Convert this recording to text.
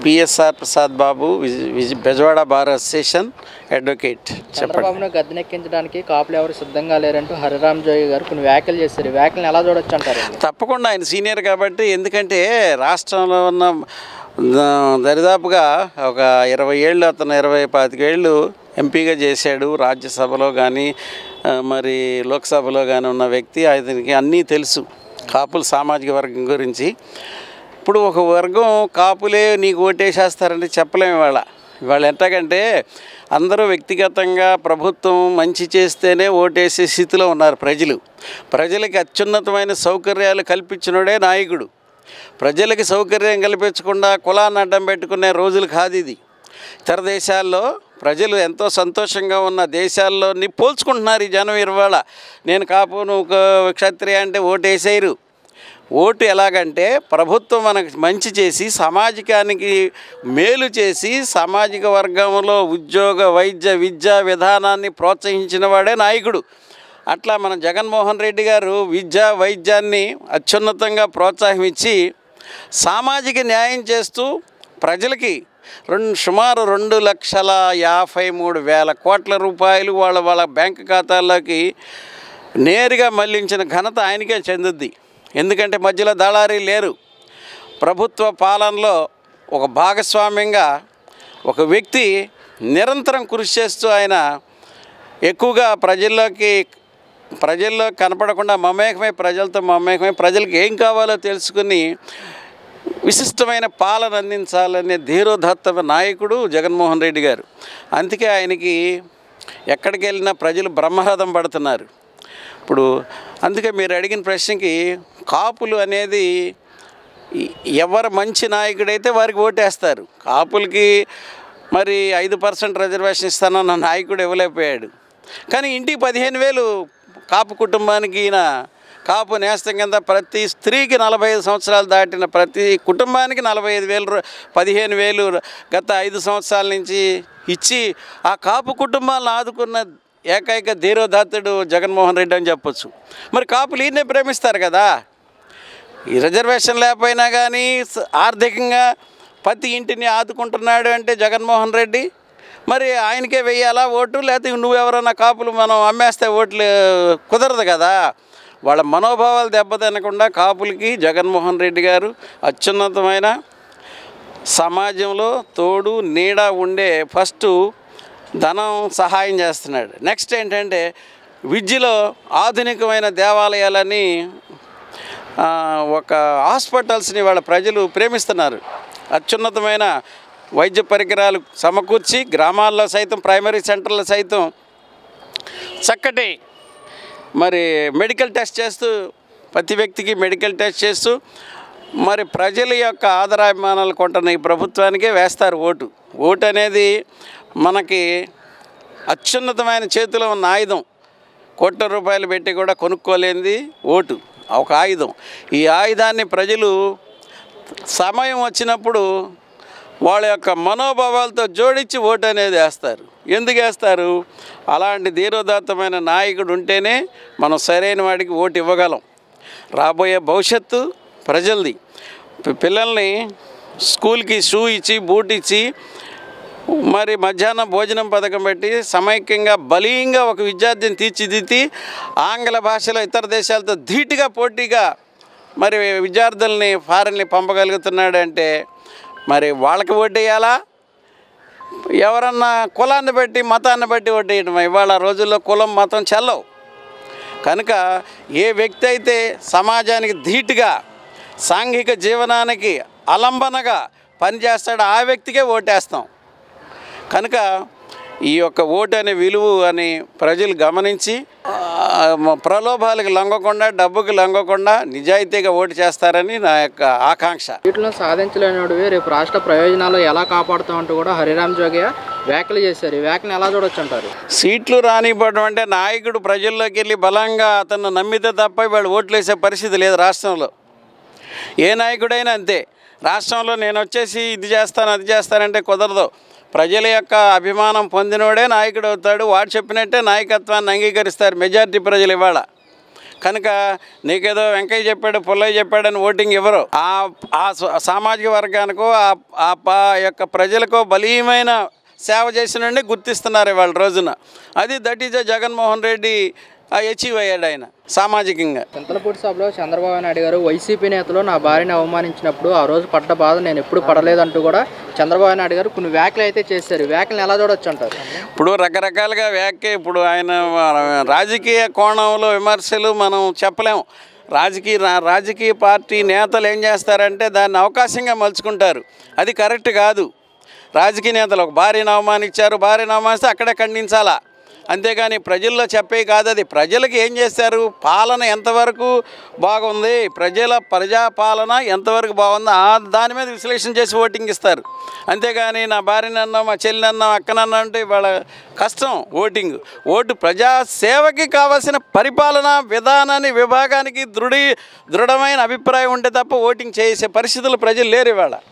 PSR Prasad Babu విజ్- విజ్- Bezawada bar association advocate చెప్పండి చంద్రబాబును గద్దెనెక్కించడానికి కాపులు ఎవరు సిద్ధంగా లేరంటూ హరిరామ్ జోగి గారు కొన్ని వ్యాఖ్యలు చేశారు ఈ వ్యాఖ్యలను ఎలా చూడొచ్చు అంటారు తప్పకుండా ఆయన సీనియర్ కాబట్టి ఎందుకంటే రాష్ట్రంలో ఉన్న ఆ, దరిదాపుగా ఒక ఇరవై ఏళ్ళు అతను ఇరవై పాతికేళ్ళు ఎంపీగా చేశాడు రాజ్యసభలో కానీ ఆ, మరి లోక్సభలో కానీ ఉన్న వ్యక్తి అతనికి అన్నీ తెలుసు కాపుల సామాజిక వర్గం గురించి ఇప్పుడు ఒక వర్గం కాపులే నీకు ఓటేసేస్తారంటే చెప్పలేము ఇవాళ ఇవాళ ఎట్లాగంటే అందరూ వ్యక్తిగతంగా ప్రభుత్వం మంచి చేస్తేనే ఓటేసే స్థితిలో ఉన్నారు ప్రజలు ప్రజలకి అత్యున్నతమైన సౌకర్యాలు కల్పించినోడే నాయకుడు ప్రజలకి సౌకర్యం కల్పించకుండా కులాన్ని అడ్డం పెట్టుకునే రోజులు కాదు ఇది ఇతర దేశాల్లో ప్రజలు ఎంతో సంతోషంగా ఉన్న దేశాల్లోని పోల్చుకుంటున్నారు ఈ జనం ఇవాళ నేను కాపు నువ్వు ఒక క్షత్రియ అంటే ఓటేసేయరు ఓటు ఎలాగంటే ప్రభుత్వం మనకు మంచి చేసి సమాజానికి మేలు చేసి సామాజిక వర్గంలో ఉద్యోగ వైద్య విద్యా విధానాన్ని ప్రోత్సహించిన వాడే నాయకుడు అట్లా మన జగన్మోహన్ రెడ్డి గారు విద్య వైద్యాన్ని అత్యున్నతంగా ప్రోత్సాహించి సామాజిక న్యాయం చేస్తూ ప్రజలకి రెండు సుమారు రెండు లక్షల యాభై మూడు వేల కోట్ల రూపాయలు వాళ్ళ వాళ్ళ బ్యాంక్ ఖాతాల్లోకి నేరుగా మళ్లించిన ఘనత ఆయనకే చెందుద్ది ఎందుకంటే మధ్యలో దళారీ లేరు ప్రభుత్వ పాలనలో ఒక భాగస్వామ్యంగా ఒక వ్యక్తి నిరంతరం కృషి చేస్తూ ఆయన ఎక్కువగా ప్రజల్లోకి ప్రజల్లో కనపడకుండా మమేకమై ప్రజలతో మమేకమై ప్రజలకు ఏం కావాలో తెలుసుకుని విశిష్టమైన పాలన అందించాలనే ధీరోధత్త నాయకుడు జగన్మోహన్ రెడ్డి గారు అందుకే ఆయనకి ఎక్కడికి వెళ్ళినా ప్రజలు బ్రహ్మరథం పడుతున్నారు ఇప్పుడు అందుకే మీరు అడిగిన ప్రశ్నకి కాపులు అనేది ఈ- ఎవరు మంచి నాయకుడైతే వారికి ఓటేస్తారు కాపులకి మరి ఐదు పర్సెంట్ రిజర్వేషన్ ఇస్తానన్న నాయకుడు ఇవ్వలేకపోయాడు కానీ ఇంటికి పదిహేను వేలు కాపు కుటుంబానికి ఈయన కాపు నేస్తం కింద ప్రతి స్త్రీకి నలభై ఐదు సంవత్సరాలు దాటిన ప్రతి కుటుంబానికి నలభై ఐదు వేలు రూ- పదిహేను వేలు గత ఐదు సంవత్సరాల నుంచి ఇచ్చి ఆ కాపు కుటుంబాలను ఆదుకున్న ఏకైక ధీరోదాత్తుడు జగన్మోహన్ రెడ్డి అని చెప్పొచ్చు మరి కాపులు ఈయన్నే ప్రేమిస్తారు కదా ఈ రిజర్వేషన్ లేకపోయినా కానీ స- ఆర్థికంగా ప్రతి ఇంటిని ఆదుకుంటున్నాడు అంటే జగన్మోహన్ రెడ్డి మరి ఆయనకే వెయ్యాలా ఓటు లేకపోతే నువ్వెవరన్నా కాపులు మనం అమ్మేస్తే ఓట్లు కుదరదు కదా వాళ్ళ మనోభావాలు దెబ్బతినకుండా కాపులకి జగన్మోహన్ రెడ్డి గారు అత్యున్నతమైన సమాజంలో తోడు నీడ ఉండే ఫస్ట్ ధనం సహాయం చేస్తున్నాడు నెక్స్ట్ ఏంటంటే విద్యలో ఆధునికమైన దేవాలయాలని ఆ, ఒక హాస్పిటల్స్ని వాళ్ళ ప్రజలు ప్రేమిస్తున్నారు అత్యున్నతమైన వైద్య పరికరాలు సమకూర్చి గ్రామాల్లో సైతం ప్రైమరీ సెంటర్లో సైతం చక్కటి మరి మెడికల్ టెస్ట్ చేస్తూ ప్రతి వ్యక్తికి మెడికల్ టెస్ట్ చేస్తూ మరి ప్రజల యొక్క ఆదరాభిమానాలు కొంటున్న ఈ ప్రభుత్వానికే వేస్తారు ఓటు ఓటు అనేది మనకి అత్యున్నతమైన చేతిలో ఉన్న ఆయుధం కోట్ల రూపాయలు పెట్టి కూడా కొనుక్కోలేనిది ఓటు ఒక ఆయుధం ఈ ఆయుధాన్ని ప్రజలు సమయం వచ్చినప్పుడు వాళ్ళ యొక్క మనోభావాలతో జోడించి ఓటు అనేది వేస్తారు ఎందుకు వేస్తారు అలాంటి ధీరోదాత్తమైన నాయకుడు ఉంటేనే మనం సరైన వాడికి ఓటు ఇవ్వగలం రాబోయే భవిష్యత్తు ప్రజలది పి- పిల్లల్ని స్కూల్కి షూ ఇచ్చి బూట్ ఇచ్చి మరి మధ్యాహ్నం భోజనం పథకం పెట్టి సమైక్యంగా బలీయంగా ఒక విద్యార్థిని తీర్చిదిద్ది ఆంగ్ల భాషలో ఇతర దేశాలతో ధీటుగా పోటీగా మరి విద్యార్థుల్ని ఫారెన్ని పంపగలుగుతున్నాడు అంటే మరి వాళ్ళకి ఓటేయాలా ఎవరన్నా కులాన్ని బట్టి మతాన్ని బట్టి ఓటేయడం ఇవాళ రోజుల్లో కులం మతం చెల్లవు కనుక ఏ వ్యక్తి అయితే సమాజానికి ధీటుగా సాంఘిక జీవనానికి అలంబనగా పనిచేస్తాడో ఆ వ్యక్తికే ఓటేస్తాం కనుక ఈ యొక్క ఓటు అనే విలువ అని ప్రజలు గమనించి ఆ, మ- ప్రలోభాలకు లొంగకుండా డబ్బుకి లొంగకుండా నిజాయితీగా ఓటు చేస్తారని నా యొక్క ఆకాంక్ష వీటిలో సాధించలేనివి రేపు రాష్ట్ర ప్రయోజనాలు ఎలా కాపాడుతామంటూ కూడా హరిరామ్ జోగి వ్యాఖ్యలు చేశారు ఈ వ్యాఖ్యలు ఎలా చూడొచ్చు అంటారు సీట్లు రానివ్వడం అంటే నాయకుడు ప్రజల్లోకి వెళ్ళి బలంగా అతను నమ్మితే తప్ప వాళ్ళు ఓట్లు వేసే పరిస్థితి లేదు రాష్ట్రంలో ఏ నాయకుడైనా అంతే రాష్ట్రంలో నేను వచ్చేసి ఇది చేస్తాను అది చేస్తానంటే కుదరదు ప్రజల యొక్క అభిమానం పొందినోడే నాయకుడు అవుతాడు వాడు చెప్పినట్టే నాయకత్వాన్ని అంగీకరిస్తారు మెజారిటీ ప్రజలు ఇవాళ కనుక నీకేదో వెంకయ్య చెప్పాడు పుల్లయ్య చెప్పాడని ఓటింగ్ ఇవ్వరు ఆ ఆ స- సామాజిక వర్గానికో ఆ ఆ పా యొక్క ప్రజలకో బలీయమైన సేవ చేసినండి గుర్తిస్తున్నారు ఇవాళ రోజున అది that is Jaganmohan Reddy achieve అయ్యాడు ఆయన సామాజికంగా చింతలపూడి సభలో చంద్రబాబు నాయుడు గారు వైసీపీ నేతలు నా భార్యని అవమానించినప్పుడు ఆ రోజు పడ్డ బాధ నేను ఎప్పుడు పడలేదంటూ కూడా చంద్రబాబు నాయుడు గారు కొన్ని వ్యాఖ్యలు అయితే చేశారు ఈ వ్యాఖ్యలను ఎలా చూడొచ్చు అంటారు ఇప్పుడు రకరకాలుగా వ్యాఖ్య ఇప్పుడు ఆయన రాజకీయ కోణంలో విమర్శలు మనం చెప్పలేము రాజకీయ రా- రాజకీయ పార్టీ నేతలు ఏం చేస్తారంటే దాన్ని అవకాశంగా మలుచుకుంటారు అది కరెక్ట్ కాదు రాజకీయ నేతలు ఒక భార్యను అవమానించారు భార్యను అవమానిస్తే అక్కడే ఖండించాలా అంతేగాని ప్రజల్లో చెప్పే కాదు అది ప్రజలకు ఏం చేశారు పాలన ఎంతవరకు బాగుంది ప్రజల ప్రజా పాలన ఎంతవరకు బాగుంది ఆ దాని మీద విశ్లేషణ చేసి ఓటింగ్ ఇస్తారు అంతేగాని నా భార్యని అన్నా మా చెల్లిని అన్నా అక్కనన్నా అంటే వాళ్ళ కష్టం ఓటింగ్ ఓటు ప్రజా సేవకి కావాల్సిన పరిపాలన విధానాన్ని విభాగానికి దృఢి దృఢమైన అభిప్రాయం ఉంటే తప్ప ఓటింగ్ చేసే పరిస్థితులు ప్రజలు లేరు ఇవాళ